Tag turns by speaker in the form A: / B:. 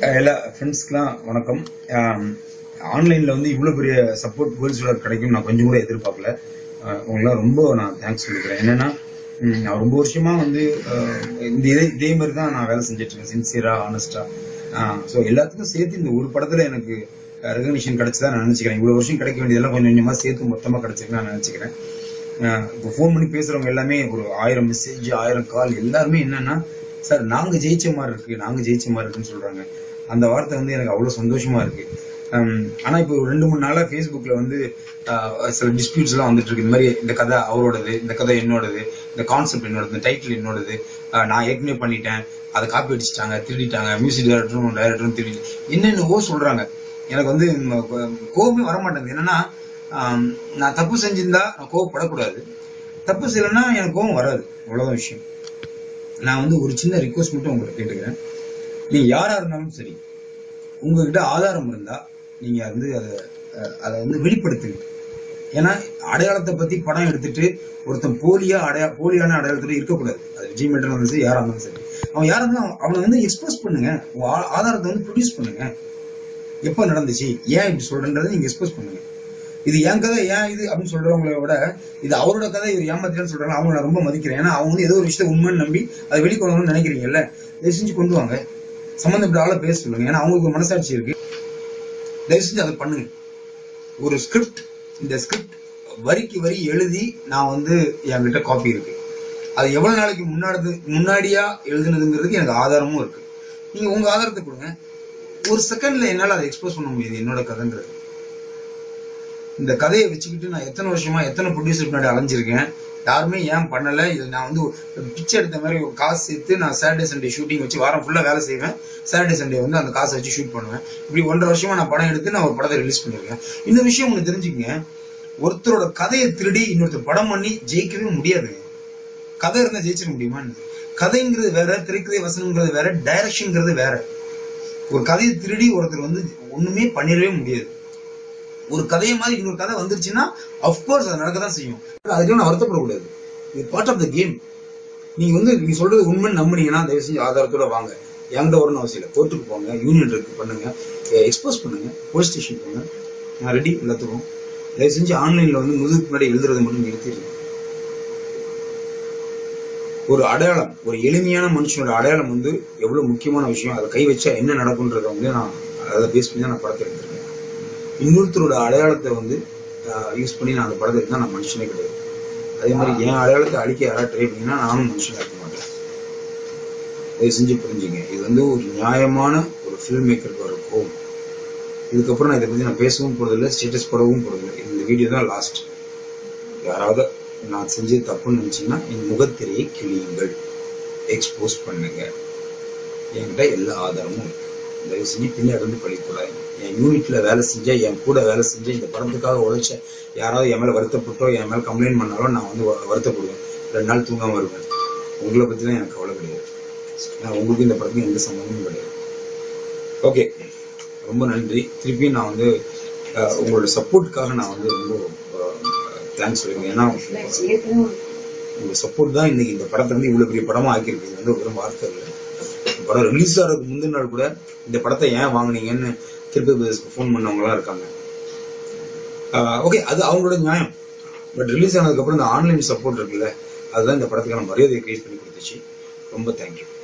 A: அஹ் எல்லா ஃப்ரெண்ட்ஸ்க்குலாம் வணக்கம் ஆன்லைன்ல வந்து இவ்வளவு பெரிய சப்போர்ட் கேர்ள்ஸோட கிடைக்கும் நான் கொஞ்சம் கூட எதிர்பார்க்கல அஹ் உங்களுக்குலாம் ரொம்ப நான் தேங்க்ஸ் சொல்லிக்கிறேன் என்னன்னா ம், நான் ரொம்ப வருஷமா வந்து அஹ், இந்த இதே இதே மாதிரி தான் நான் வேலை செஞ்சுட்டு இருக்கேன் சின்சியரா ஆனஸ்டா ஸோ எல்லாத்துக்கும் சேர்த்து இந்த ஒரு படத்துல எனக்கு ரெகக்னிஷன் கிடைச்சதா நான் நினைச்சுக்கிறேன் இவ்வளவு வருஷம் கிடைக்க வேண்டியதெல்லாம் கொஞ்சம் கொஞ்சமா சேர்த்து மொத்தமா கிடைச்சிருக்கு நான் நினைச்சுக்கிறேன் அஹ் இப்போ ஃபோன் பண்ணி பேசுறவங்க எல்லாமே ஒரு ஆயிரம் மெசேஜ் ஆயிரம் கால் எல்லாருமே என்னன்னா சார் நாங்க ஜெயிச்ச மாதிரி இருக்கு நாங்க ஜெயிச்ச மாதிரி இருக்குன்னு சொல்றாங்க அந்த வார்த்தை வந்து எனக்கு அவ்வளவு சந்தோஷமா இருக்கு ஹம், ஆனா இப்போ ஒரு ரெண்டு மூணு நாளா Facebookல வந்து அஹ், சில டிஸ்பியூட்ஸ் எல்லாம் வந்துட்டு இருக்கு இந்த மாதிரி இந்த கதை அவரோடது இந்த கதை என்னோடது இந்த கான்செப்ட் என்னோடது இந்த டைட்டில் என்னோடது அஹ், நான் ஏற்கனவே பண்ணிட்டேன் அதை காப்பி அடிச்சிட்டாங்க திருடிட்டாங்க மியூசிக் டைரக்டரும் டைரக்டரும் திருடி என்னென்னவோ சொல்றாங்க எனக்கு வந்து ம- கோ- கோபமே வர மாட்டேங்குது என்னன்னா ஆம், நான் தப்பு செஞ்சிருந்தா நான் கோவப்படக்கூடாது தப்பு செய்யலைன்னா எனக்கு கோவம் வராது அவ்வளவுதான் விஷயம் நான் வந்து ஒரு சின்ன ரிக்வஸ்ட் மட்டும் உங்களை கேட்டுக்கிறேன் நீங்க யாரா இருந்தாலும் சரி உங்ககிட்ட ஆதாரம் இருந்தா நீங்க வந்து அதை அஹ், அதை வந்து வெளிப்படுத்துங்க ஏன்னா அடையாளத்தை பத்தி படம் எடுத்துட்டு ஒருத்தன் போலியா அடையா போலியான அடையாளத்தோட இருக்கக்கூடாது அது விஜய் மேட்டர் இருந்தாலும் சரி யாரா இருந்தாலும் சரி அவன் யாரா இருந்தாலும் அவனை வந்து எக்ஸ்பிரஸ் பண்ணுங்க உங்க ஆ- ஆதாரத்தை வந்து ப்ரொடியூஸ் பண்ணுங்க எப்ப நடந்துச்சு ஏன் இப்படி சொல்றன்றதை நீங்க எக்ஸ்பிரஸ் பண்ணுங்க இது என் கதை ஏன் இது அப்படின்னு சொல்றவங்கள விட இது அவரோட கதை இவர் ஏமாத்திரன்னு சொல்றாங்க அவங்க நான் ரொம்ப மதிக்கிறேன் ஏன்னா அவங்க வந்து ஏதோ ஒரு விஷயத்தை உண்மைன்னு நம்பி அதை வெளிக்கொண்டு வரணும்னு நினைக்கிறீங்கல்ல தயவு செஞ்சு கொண்டு வாங்க சம்பந்தப்பட்ட ஆளை பேச சொல்லுங்க ஏன்னா அவங்களுக்கு ஒரு மனசாட்சி இருக்கு தயவு செஞ்சு அதை பண்ணுங்க ஒரு ஸ்கிரிப்ட் இந்த ஸ்கிரிப்ட் வரிக்கு வரி எழுதி நான் வந்து என்கிட்ட காப்பி இருக்கு அது எவ்வளவு நாளைக்கு முன்னாடி முன்னாடியா எழுதுனதுங்கிறதுக்கு எனக்கு ஆதாரமும் இருக்கு நீங்க உங்க ஆதாரத்தை கொடுங்க ஒரு செகண்ட்ல என்னால அதை எக்ஸ்பிரஸ் பண்ண முடியுது என்னோட கதைங்கிறது இந்த கதையை வச்சுக்கிட்டு நான் எத்தனை வருஷமா எத்தனை ப்ரொடியூசர் முன்னாடி அலைஞ்சிருக்கேன் யாருமே ஏன் பண்ணல இது நான் வந்து ஒரு பிச்சை எடுத்த மாதிரி ஒரு காசு சேர்த்து நான் சாட்டர்டே சண்டே ஷூட்டிங் வச்சு வாரம் ஃபுல்லா வேலை செய்வேன் சாட்டர்டே சண்டே வந்து அந்த காசை வச்சு ஷூட் பண்ணுவேன் இப்படி ஒன்றரை வருஷமா நான் படம் எடுத்து நான் ஒரு படத்தை ரிலீஸ் பண்ணிருக்கேன் இந்த விஷயம் உங்களுக்கு தெரிஞ்சுக்கங்க ஒருத்தரோட கதையை திருடி இன்னொருத்தர் படம் பண்ணி ஜெயிக்கவே முடியாதுங்க கதை இருந்தா ஜெயிச்சிட முடியுமா கதைங்கிறது வேற திரைக்கதை வசனங்கிறது வேற டைரக்ஷன்ங்கிறது வேற ஒரு கதையை திருடி ஒருத்தர் வந்து ஒண்ணுமே பண்ணிடவே முடியாது ஒரு கதையை மாதிரி இன்னொரு கதை வந்துருச்சுன்னா அஃப்கோர்ஸ் அது நடக்க தான் செய்யும் அதுக்கு நான் வருத்தப்படக்கூடாது இது பார்ட் ஆஃப் த கேம் நீங்க வந்து நீங்க சொல்றது உண்மைன்னு நம்புனீங்கன்னா தயவு செஞ்சு ஆதாரத்தோட வாங்க என்கிட்ட வரணும் அவசியம் இல்லை கோர்ட்டுக்கு போங்க யூனியன் இருக்கு பண்ணுங்க எக்ஸ்போஸ் பண்ணுங்க போலீஸ் ஸ்டேஷன் போங்க நான் ரெடி எல்லாத்துக்கும் தயவு செஞ்சு ஆன்லைன்ல வந்து முதுகுக்கு முன்னாடி எழுதுறது மட்டும் நிறுத்திடுங்க ஒரு அடையாளம் ஒரு எளிமையான மனுஷனோட அடையாளம் வந்து எவ்வளவு முக்கியமான விஷயம் அதை கை வச்சா என்ன நடக்கும்ன்றத வந்து நான் அதை பேஸ் பண்ணி தான் நான் படத்தை எடுத்திருக்கேன் இன்னொருத்தரோட அடையாளத்தை வந்து யூஸ் பண்ணி நான் அந்த படத்தை எடுத்தா நான் மனுஷனே கிடையாது அதே மாதிரி என் அடையாளத்தை அழிக்க யாராவது ட்ரை பண்ணீங்கன்னா நானும் மனுஷனா இருக்க மாட்டேன் தயவு செஞ்சு புரிஞ்சுங்க இது வந்து ஒரு நியாயமான ஒரு ஃபில்ம் மேக்கருக்கு வர கோவம் இதுக்கப்புறம் நான் இதை பத்தி நான் பேசவும் போறதில்லை ஸ்டேட்டஸ் போடவும் போறதில்லை இந்த வீடியோ தான் லாஸ்ட் யாராவது நான் செஞ்சது தப்புன்னு நினைச்சீங்கன்னா என் முகத்திரையை கிழியுங்கள் எக்ஸ்போஸ் பண்ணுங்க என்கிட்ட எல்லா ஆதாரமும் இருக்கு தயவு செஞ்சு பின்னாடி இருந்து பழிக்கூடாது என் யூனிட்ல வேலை செஞ்ச என் கூட வேலை செஞ்ச இந்த படத்துக்காக உழைச்ச யாராவது என் மேல வருத்தப்பட்டோ என் மேல கம்ப்ளைண்ட் பண்ணாலும் நான் வந்து வ- வருத்தப்படுவேன் ரெண்டு நாள் தூங்காம இருப்பேன் உங்களை பத்திலாம் எனக்கு கவலை கிடையாது ஏன்னா உங்களுக்கு இந்த படத்துக்கு எந்த சம்பந்தமும் கிடையாது ஓகே ரொம்ப நன்றி திருப்பியும் நான் வந்து அஹ், உங்களோட சப்போர்ட்டுக்காக நான் வந்து ரொம்ப தேங்க்ஸ் சொல்லிருக்கேன் ஏன்னா உங்க சப்போர்ட் தான் இன்னைக்கு இந்த படத்தை வந்து இவ்வளவு பெரிய படமா ஆக்கியிருக்கு இது வந்து வெறும் வார்த்தை இல்லை இந்த படம் ரிலீஸ் ஆகிறதுக்கு முந்தின நாள் கூட இந்த படத்தை ஏன் வாங்குனீங்கன்னு திருப்பதி பிரதர்ஸ்க்கு ஃபோன் பண்ணவங்களாம் இருக்காங்க ஓகே அது அவங்களோட நியாயம் பட் ரிலீஸ் ஆனதுக்கு அப்புறம் இந்த ஆன்லைன் சப்போர்ட் இருக்குல்ல அதுதான் இந்த படத்துக்கான மரியாதையை கிரியேட் பண்ணி கொடுத்துச்சு ரொம்ப தேங்க்யூ